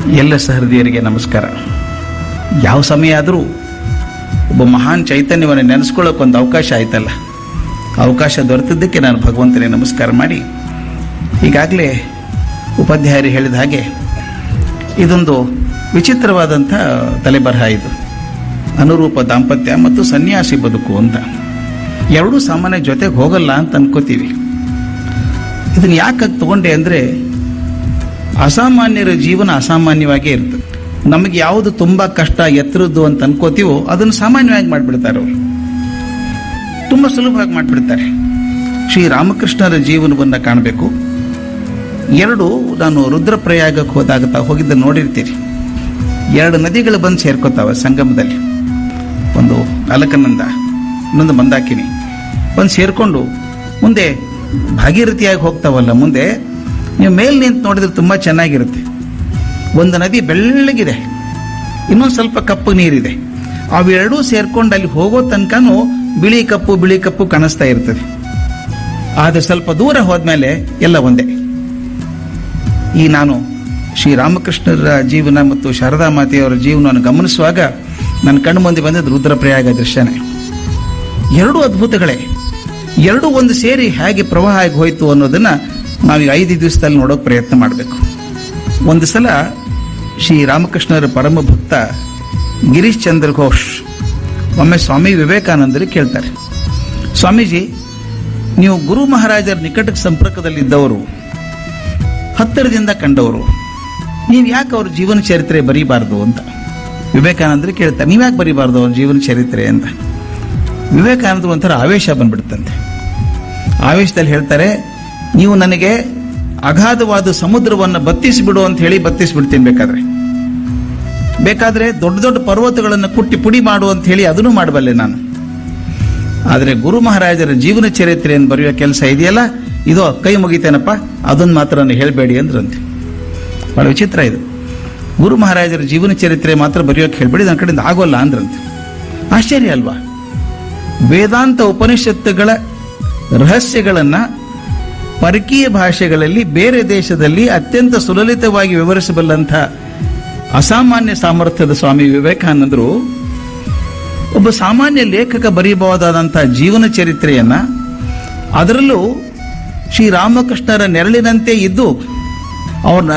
ಎಲ್ಲ ಸಹೃದಯರಿಗೆ ನಮಸ್ಕಾರ ಯಾವ ಸಮಯ ಆದರೂ ಒಬ್ಬ ಮಹಾನ್ ಚೈತನ್ಯವನ್ನು ನೆನೆಸ್ಕೊಳ್ಳೋಕೆ ಒಂದು ಅವಕಾಶ ಆಯ್ತಲ್ಲ ಅವಕಾಶ ದೊರೆತಿದ್ದಕ್ಕೆ ನಾನು ಭಗವಂತನಿಗೆ ನಮಸ್ಕಾರ ಮಾಡಿ ಈಗಾಗಲೇ ಉಪಾಧ್ಯಾಯರು ಹೇಳಿದ ಹಾಗೆ ಇದೊಂದು ವಿಚಿತ್ರವಾದಂಥ ತಲೆಬರಹ ಇದು ಅನುರೂಪ ದಾಂಪತ್ಯ ಮತ್ತು ಸನ್ಯಾಸಿ ಬದುಕು ಅಂತ ಎರಡೂ ಸಾಮಾನ್ಯ ಜೊತೆಗೆ ಹೋಗಲ್ಲ ಅಂತ ಅನ್ಕೋತೀವಿ ಇದನ್ನು ಯಾಕೆ ತಗೊಂಡೆ ಅಂದರೆ ಅಸಾಮಾನ್ಯರ ಜೀವನ ಅಸಾಮಾನ್ಯವಾಗೇ ಇರ್ತದೆ ನಮಗೆ ಯಾವುದು ತುಂಬ ಕಷ್ಟ ಎತ್ತರದ್ದು ಅಂತ ಅನ್ಕೋತೀವೋ ಅದನ್ನು ಸಾಮಾನ್ಯವಾಗಿ ಮಾಡಿಬಿಡ್ತಾರೆ ಅವರು ತುಂಬ ಸುಲಭವಾಗಿ ಮಾಡಿಬಿಡ್ತಾರೆ ಶ್ರೀ ರಾಮಕೃಷ್ಣರ ಜೀವನವನ್ನು ಕಾಣಬೇಕು ಎರಡು ನಾನು ರುದ್ರಪ್ರಯಾಗಕ್ಕೆ ಹೋದಾಗ ತಾವು ಹೋಗಿದ್ದ ನೋಡಿರ್ತೀರಿ ಎರಡು ನದಿಗಳು ಬಂದು ಸೇರ್ಕೋತಾವೆ ಸಂಗಮದಲ್ಲಿ ಒಂದು ಅಲಕನಂದ ಇನ್ನೊಂದು ಮಂದಾಕಿನಿ ಬಂದು ಸೇರ್ಕೊಂಡು ಮುಂದೆ ಭಾಗೀರಥಿಯಾಗಿ ಹೋಗ್ತಾವಲ್ಲ ಮುಂದೆ ನೀವು ಮೇಲೆ ನಿಂತು ನೋಡಿದ್ರೆ ತುಂಬ ಚೆನ್ನಾಗಿರುತ್ತೆ ಒಂದು ನದಿ ಬೆಳ್ಳಗಿದೆ ಇನ್ನೊಂದು ಸ್ವಲ್ಪ ಕಪ್ಪು ನೀರಿದೆ ಅವೆರಡೂ ಸೇರ್ಕೊಂಡು ಅಲ್ಲಿ ಹೋಗೋ ತನಕನೂ ಬಿಳಿ ಕಪ್ಪು ಬಿಳಿ ಕಪ್ಪು ಕಾಣಿಸ್ತಾ ಇರ್ತದೆ ಆದರೆ ಸ್ವಲ್ಪ ದೂರ ಹೋದ್ಮೇಲೆ ಎಲ್ಲ ಒಂದೇ ಈ ನಾನು ಶ್ರೀರಾಮಕೃಷ್ಣರ ಜೀವನ ಮತ್ತು ಶಾರದಾ ಮಾತೆಯವರ ಜೀವನವನ್ನು ಗಮನಿಸುವಾಗ ನನ್ನ ಕಣ್ಣು ಮುಂದೆ ಬಂದದ್ದು ರುದ್ರಪ್ರಯಾಗ ದೃಶ್ಯನೇ ಎರಡೂ ಅದ್ಭುತಗಳೇ ಎರಡೂ ಒಂದು ಸೇರಿ ಹೇಗೆ ಪ್ರವಾಹ ಆಗಿ ಹೋಯಿತು ಅನ್ನೋದನ್ನ ನಾವೀಗ ಐದು ದಿವಸದಲ್ಲಿ ನೋಡೋಕೆ ಪ್ರಯತ್ನ ಮಾಡಬೇಕು ಒಂದು ಸಲ ಶ್ರೀ ರಾಮಕೃಷ್ಣರ ಪರಮ ಭಕ್ತ ಗಿರೀಶ್ ಚಂದ್ರ ಘೋಷ್ ಒಮ್ಮೆ ಸ್ವಾಮಿ ವಿವೇಕಾನಂದರು ಕೇಳ್ತಾರೆ ಸ್ವಾಮೀಜಿ ನೀವು ಗುರು ಮಹಾರಾಜರ ನಿಕಟ ಸಂಪರ್ಕದಲ್ಲಿದ್ದವರು ಹತ್ತಿರದಿಂದ ಕಂಡವರು ನೀವು ಯಾಕೆ ಅವ್ರ ಜೀವನ ಚರಿತ್ರೆ ಬರೀಬಾರ್ದು ಅಂತ ವಿವೇಕಾನಂದರು ಕೇಳ್ತಾರೆ ನೀವು ಯಾಕೆ ಬರೀಬಾರ್ದು ಅವ್ರ ಜೀವನ ಚರಿತ್ರೆ ಅಂತ ವಿವೇಕಾನಂದರು ಒಂಥರ ಆವೇಶ ಬಂದ್ಬಿಡುತ್ತಂತೆ ಆವೇಶದಲ್ಲಿ ಹೇಳ್ತಾರೆ ನೀವು ನನಗೆ ಅಗಾಧವಾದ ಸಮುದ್ರವನ್ನು ಬತ್ತಿಸಿಬಿಡು ಅಂತ ಹೇಳಿ ಬತ್ತಿಸ್ಬಿಡ್ತೀನಿ ಬೇಕಾದ್ರೆ ಬೇಕಾದ್ರೆ ದೊಡ್ಡ ದೊಡ್ಡ ಪರ್ವತಗಳನ್ನು ಕುಟ್ಟಿ ಪುಡಿ ಮಾಡು ಅಂತ ಹೇಳಿ ಅದನ್ನು ಮಾಡಬಲ್ಲೆ ನಾನು ಆದರೆ ಗುರು ಮಹಾರಾಜರ ಜೀವನ ಚರಿತ್ರೆಯನ್ನು ಬರೆಯುವ ಕೆಲಸ ಇದೆಯಲ್ಲ ಇದು ಕೈ ಮುಗಿತೇನಪ್ಪ ಅದನ್ನು ಮಾತ್ರ ನನಗೆ ಹೇಳಬೇಡಿ ಅಂದ್ರಂತೆ ಬಹಳ ವಿಚಿತ್ರ ಇದು ಗುರು ಮಹಾರಾಜರ ಜೀವನ ಚರಿತ್ರೆ ಮಾತ್ರ ಬರೆಯೋಕೆ ಹೇಳ್ಬೇಡಿ ನನ್ನ ಕಡೆಯಿಂದ ಆಗೋಲ್ಲ ಅಂದ್ರಂತೆ ಆಶ್ಚರ್ಯ ಅಲ್ವಾ ವೇದಾಂತ ಉಪನಿಷತ್ತುಗಳ ರಹಸ್ಯಗಳನ್ನ ಪರಕೀಯ ಭಾಷೆಗಳಲ್ಲಿ ಬೇರೆ ದೇಶದಲ್ಲಿ ಅತ್ಯಂತ ಸುಲಲಿತವಾಗಿ ವಿವರಿಸಬಲ್ಲಂಥ ಅಸಾಮಾನ್ಯ ಸಾಮರ್ಥ್ಯದ ಸ್ವಾಮಿ ವಿವೇಕಾನಂದರು ಒಬ್ಬ ಸಾಮಾನ್ಯ ಲೇಖಕ ಬರೆಯಬಹುದಾದಂತಹ ಜೀವನ ಚರಿತ್ರೆಯನ್ನ ಅದರಲ್ಲೂ ಶ್ರೀರಾಮಕೃಷ್ಣರ ನೆರಳಿನಂತೆ ಇದ್ದು ಅವ್ರನ್ನ